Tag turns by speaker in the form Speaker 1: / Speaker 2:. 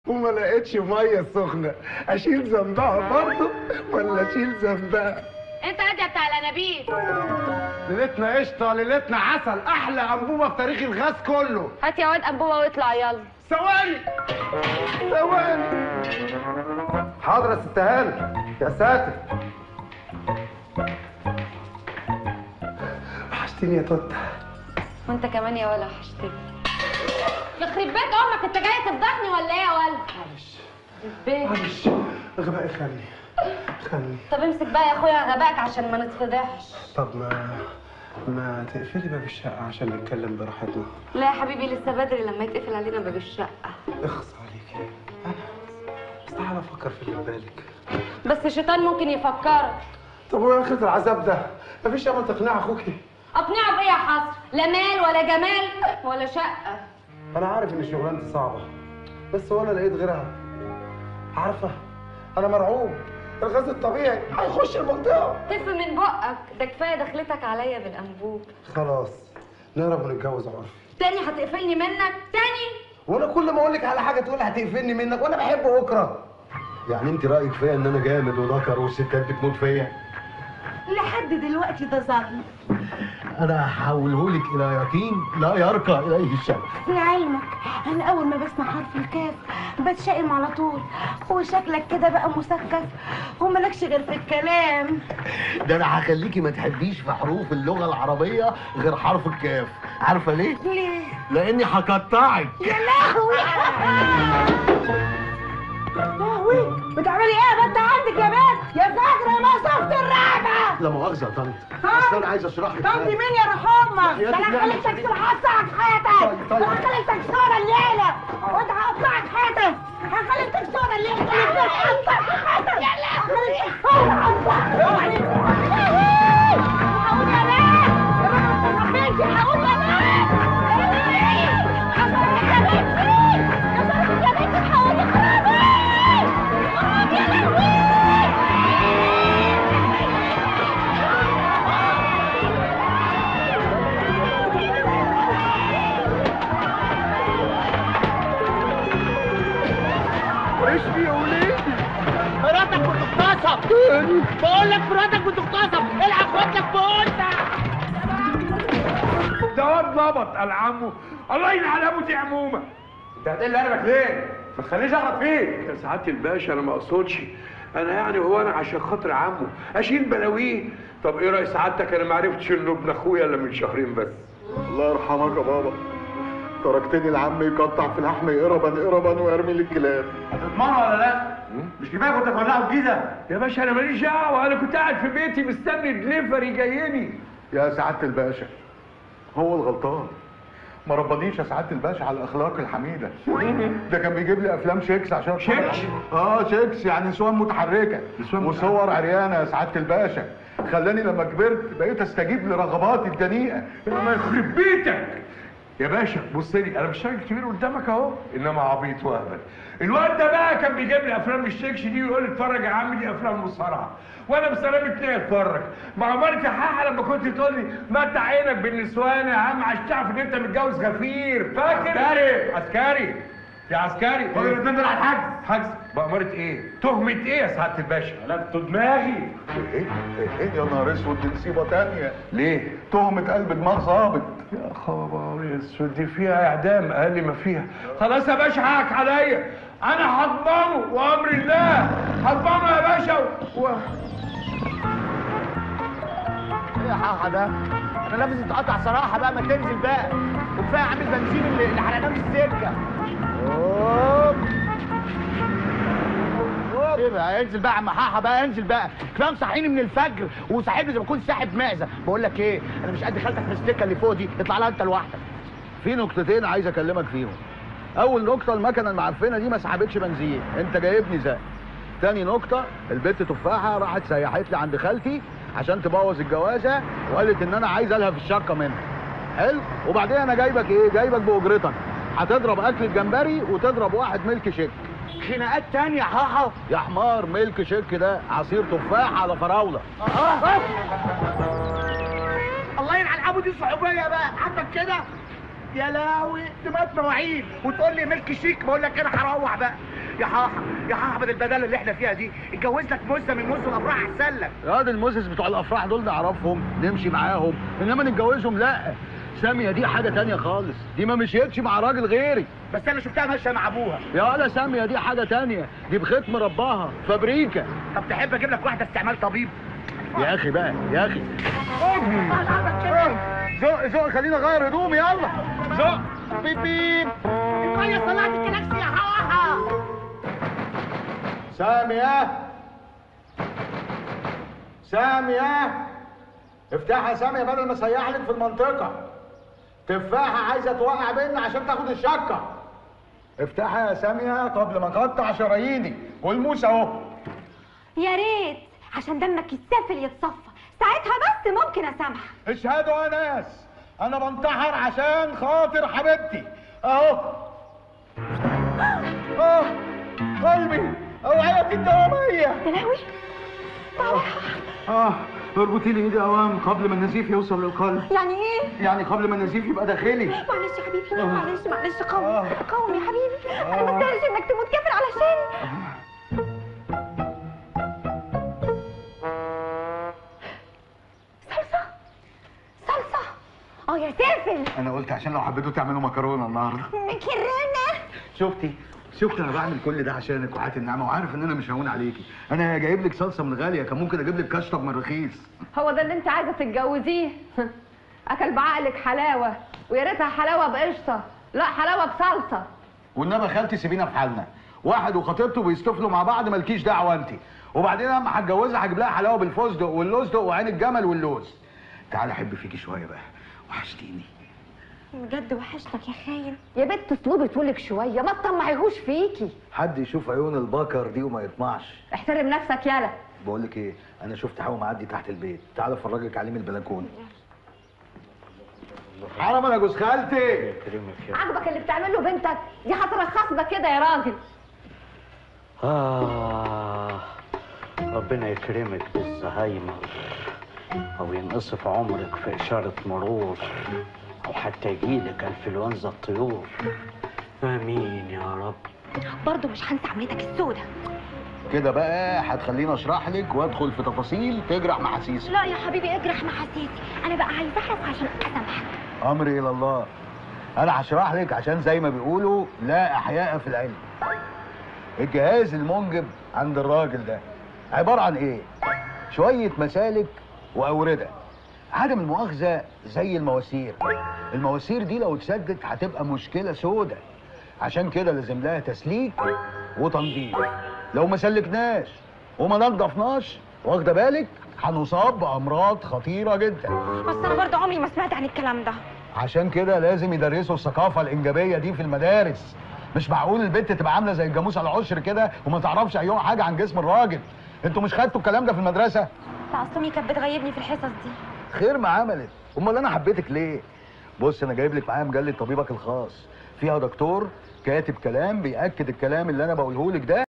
Speaker 1: وما لقيتش ميه سخنه اشيل ذنبها برضه ولا اشيل ذنبها
Speaker 2: انت قاعد يا بتاع الانابيب
Speaker 1: ليلتنا قشطه ليلتنا عسل احلى انبوبه في تاريخ الغاز كله
Speaker 2: هات يا واد انبوبه واطلع يلا
Speaker 1: ثواني ثواني حاضر يا ست هاني يا ساتر وحشتني يا توته
Speaker 2: وانت كمان يا ولا وحشتني يخرب بيت امك انت جاي تفضحني ولا ايه يا ولا
Speaker 1: معلش
Speaker 2: بيه
Speaker 1: معلش غبائي خلني خلني
Speaker 2: طب امسك بقى يا اخويا غباك عشان ما نتفضحش
Speaker 1: طب ما ما تقفلي باب الشقة عشان نتكلم براحتنا
Speaker 2: لا يا حبيبي لسه بدري لما يتقفل علينا باب الشقه
Speaker 1: اخص عليكي انا مستحيل افكر في اللي في بالك
Speaker 2: بس الشيطان ممكن يفكرك
Speaker 1: طب وايه اخرة العذاب ده؟ مفيش امل تقنع اخوكي
Speaker 2: اقنعه بايه يا حصر لا مال ولا جمال ولا شقه
Speaker 1: انا عارف ان شغلانتي صعبة بس وانا لقيت غيرها عارفة انا مرعوب الغاز الطبيعي هيخش المنطقة
Speaker 2: تف من بقك ده كفايه دخلتك عليا بالانبوب
Speaker 1: خلاص نهرب ونتجوز عرفي
Speaker 2: تاني هتقفلني منك تاني
Speaker 1: وانا كل ما اقول لك على حاجة تقول هتقفلني منك وانا بحب بكره يعني انت رايك فيا ان انا جامد وذكر والستات بتموت فيا
Speaker 3: لحد دلوقتي ده ظن
Speaker 1: انا هحوله لك الى يقين لا يرقى اليه الشك
Speaker 3: لعلمك انا اول ما بسمع حرف الكاف بتشائم على طول وشكلك كده بقى مسكف ومالكش غير في الكلام
Speaker 4: ده انا هخليكي ما تحبيش في حروف اللغه العربيه غير حرف الكاف عارفه ليه
Speaker 3: ليه
Speaker 4: لاني هقطعك
Speaker 3: يا لهوي لهوي بتعملي ايه يا بنت عندك يا بنت يا فاكره ما صفت الرابعه
Speaker 4: لا مؤاخذه يا طنط
Speaker 3: ها؟
Speaker 4: اصل انا عايز اشرح لك
Speaker 3: طب
Speaker 4: حاجة.
Speaker 3: مين يا روح امك
Speaker 4: يا
Speaker 3: ده
Speaker 4: ابني
Speaker 3: انا
Speaker 4: لا،
Speaker 3: خليتك
Speaker 4: مش
Speaker 3: تكسر حياتك حياتك
Speaker 4: طيب، طيب.
Speaker 3: ده انا خليتك تكسر الليله وانت هقطعك حياتك هخليك تكسر الليله هخليك تكسر حياتك هخليك تكسر حياتك هقول بنات الراجل ما هقول بنات حصلت يا بنتي حصلت يا بنتي هقول اخربي اخربي يا لهوي
Speaker 1: وش يا ولادي
Speaker 5: مراتك بتغتصب بقول لك مراتك بتغتصب العب خدك بقولك
Speaker 6: ده واد ظبط قال عمو الله ينعل ابو دي عمومه
Speaker 1: انت هتقل قلبك ليه؟ ما تخلينيش اغلط فيك
Speaker 6: يا سعاده الباشا انا ما اقصدش انا يعني هو انا عشان خاطر عمو اشيل بلاويه طب ايه راي سعادتك انا ما عرفتش انه ابن اخويا الا من شهرين بس
Speaker 4: الله يرحمك يا بابا تركتني العم يقطع في لحمي قربا قربا ويرمي لي الكلاب
Speaker 1: هتضمنه ولا لا؟ مش كفايه كنت تولعه بجيزه؟
Speaker 6: يا باشا انا ماليش دعوه انا كنت قاعد في بيتي مستني دليفري جايني
Speaker 4: يا سعاده الباشا هو الغلطان ما ربانيش يا سعاده الباشا على الاخلاق الحميده ده كان بيجيب لي افلام شيكس عشان أتفرج
Speaker 6: شيكس؟
Speaker 4: عليها. اه شيكس يعني نسوان متحركه
Speaker 6: نسوان
Speaker 4: وصور عريانه يا سعاده الباشا خلاني لما كبرت بقيت استجيب لرغباتي الدنيئه
Speaker 6: ما يخرب بيتك يا باشا بص لي انا مش راجل كبير قدامك اهو انما عبيط واهبل الواد ده بقى كان بيجيب لي افلام الشيكش دي ويقول لي اتفرج يا عم دي افلام مصارعه وانا بسلامة ليه اتفرج مع عمرك حاحه لما كنت تقول لي متع عينك بالنسوان يا عم عشان تعرف ان انت متجوز غفير فاكر عسكري عسكري يا عسكري
Speaker 1: خد الاثنين دول على الحجز
Speaker 6: حجز بأمارة ايه؟ تهمة ايه يا سعادة الباشا؟
Speaker 1: لفت دماغي
Speaker 4: ايه ايه يا نهار اسود دي مصيبه تانيه
Speaker 6: ليه؟
Speaker 4: تهمه قلب دماغ ظابط
Speaker 6: يا خبر اسود دي فيها اعدام اقل ما فيها خلاص يا باشا حقك عليا انا هضمنه وامر الله هضمنه يا باشا و...
Speaker 5: ايه يا حاحه ده انا لابس اتقطع صراحه بقى ما تنزل بقى وكفايه عامل بنزين اللي, اللي حرقناه في السكه أوب. أوب. ايه بقى انزل بقى يا عم حاحه بقى انزل بقى كفايه مصحيني من الفجر وصاحبني زي ما كنت ساحب معزه بقول لك ايه انا مش قد خالتك في السكه اللي فوق دي اطلع لها انت لوحدك
Speaker 4: في نقطتين عايز اكلمك فيهم اول نقطه المكنه المعفنه دي ما سحبتش بنزين انت جايبني زي تاني نقطه البت تفاحه راحت سيحت لي عند خالتي عشان تبوظ الجوازه وقالت ان انا عايز الها في الشقه منها حلو وبعدين انا جايبك ايه جايبك باجرتك هتضرب اكله جمبري وتضرب واحد ملك شيك
Speaker 5: خناقات تانية يا حاحه
Speaker 4: يا حمار ملك شيك ده عصير تفاح على فراوله
Speaker 5: آه. الله يلعن ابو دي الصحوبيه بقى عندك كده يا لاوي دماغ مواعيد وتقول لي ملك شيك بقول لك انا هروح بقى يا حاحه يا حاحه بدل البداله اللي احنا فيها دي اتجوز لك مزه من مز الافراح احسن لك
Speaker 4: يا دي الموسس بتوع الافراح دول نعرفهم نمشي معاهم انما نتجوزهم لا ساميه دي حاجه تانية خالص دي ما مشيتش مع راجل غيري
Speaker 5: بس انا شفتها ماشيه مع ابوها
Speaker 4: يا ولا ساميه دي حاجه تانية دي بختم رباها فابريكا
Speaker 5: طب تحب اجيب لك واحده استعمال طبيب
Speaker 4: يا اخي بقى يا اخي زق زق خلينا اغير هدومي يلا زق بيب بيب
Speaker 3: كويس طلعت الكلاكسي يا حواحه
Speaker 4: سامية سامية افتحها يا سامية بدل ما اسيح لك في المنطقة تفاحة عايزة توقع بينا عشان تاخد الشقة افتحها يا سامية قبل ما اقطع شراييني والموس اهو
Speaker 2: يا ريت عشان دمك السافل يتصفى ساعتها بس ممكن اسامحك
Speaker 4: اشهدوا يا ناس انا بنتحر عشان خاطر حبيبتي اهو اه قلبي اوعية الدوامية
Speaker 2: يا لهوي
Speaker 4: اه اربطي لي ايدي اوام قبل ما النزيف يوصل للقلب
Speaker 2: يعني ايه
Speaker 4: يعني قبل ما النزيف يبقى داخلي
Speaker 2: معلش يا حبيبي معلش معلش قوم
Speaker 4: آه.
Speaker 2: قوم يا حبيبي انا ما استاهلش انك تموت كافر علشاني صلصه صلصه اه يا سافل
Speaker 4: انا قلت عشان لو حبيتوا تعملوا مكرونه النهارده
Speaker 2: مكرونه
Speaker 4: شفتي شفت انا بعمل كل ده عشانك وحياه النعمه وعارف ان انا مش هون عليكي انا جايب لك صلصه من غاليه كان ممكن اجيب لك كشطب من رخيص
Speaker 7: هو ده اللي انت عايزه تتجوزيه اكل بعقلك حلاوه ويا ريتها حلاوه بقشطه لا حلاوه بصلصه
Speaker 4: والنبي خالتي سيبينا في حالنا واحد وخطيبته بيستفلوا مع بعض مالكيش دعوه انت وبعدين لما هتجوزها هجيب لها حلاوه بالفستق واللوزدق وعين الجمل واللوز تعالى احب فيكي شويه بقى وحشتيني
Speaker 2: بجد وحشتك يا خاين
Speaker 7: يا بنت اسلوبي طولك شويه ما تطمعيهوش فيكي
Speaker 4: حد يشوف عيون البكر دي وما يطمعش
Speaker 7: احترم نفسك يالا
Speaker 4: بقول لك ايه انا شفت حاجه معدي تحت البيت تعالى افرجك عليه من البلكونه حرام انا جوز خالتي
Speaker 7: عاجبك اللي بتعمله بنتك دي هترخص ده كده يا راجل
Speaker 8: آه ربنا يكرمك بالزهايمر أو ينقصف عمرك في إشارة مرور أو حتى يجيلك انفلونزا الطيور آمين يا رب
Speaker 2: برضه مش هنسى عملتك السودة
Speaker 4: كده بقى هتخليني اشرح لك وادخل في تفاصيل تجرح محاسيسك
Speaker 2: لا يا حبيبي اجرح محاسيسي انا بقى عايزه اعرف عشان اسامحك
Speaker 4: امري الى الله انا هشرح لك عشان زي ما بيقولوا لا احياء في العلم الجهاز المنجب عند الراجل ده عباره عن ايه شويه مسالك واورده عدم المؤاخذه زي المواسير المواسير دي لو اتسدت هتبقى مشكله سودة عشان كده لازم لها تسليك وتنظيف لو ما سلكناش وما نضفناش واخده بالك هنصاب بامراض خطيره جدا
Speaker 2: بس انا برضه عمري ما سمعت عن الكلام ده
Speaker 4: عشان كده لازم يدرسوا الثقافة الإنجابية دي في المدارس مش معقول البنت تبقى عاملة زي الجاموس على العشر كده وما تعرفش أي حاجة عن جسم الراجل انتوا مش خدتوا الكلام ده في المدرسة
Speaker 2: لا اصل امي كانت بتغيبني في الحصص دي
Speaker 4: خير ما عملت امال انا حبيتك ليه بص انا جايب لك معايا مجله طبيبك الخاص فيها دكتور كاتب كلام بياكد الكلام اللي انا بقوله لك ده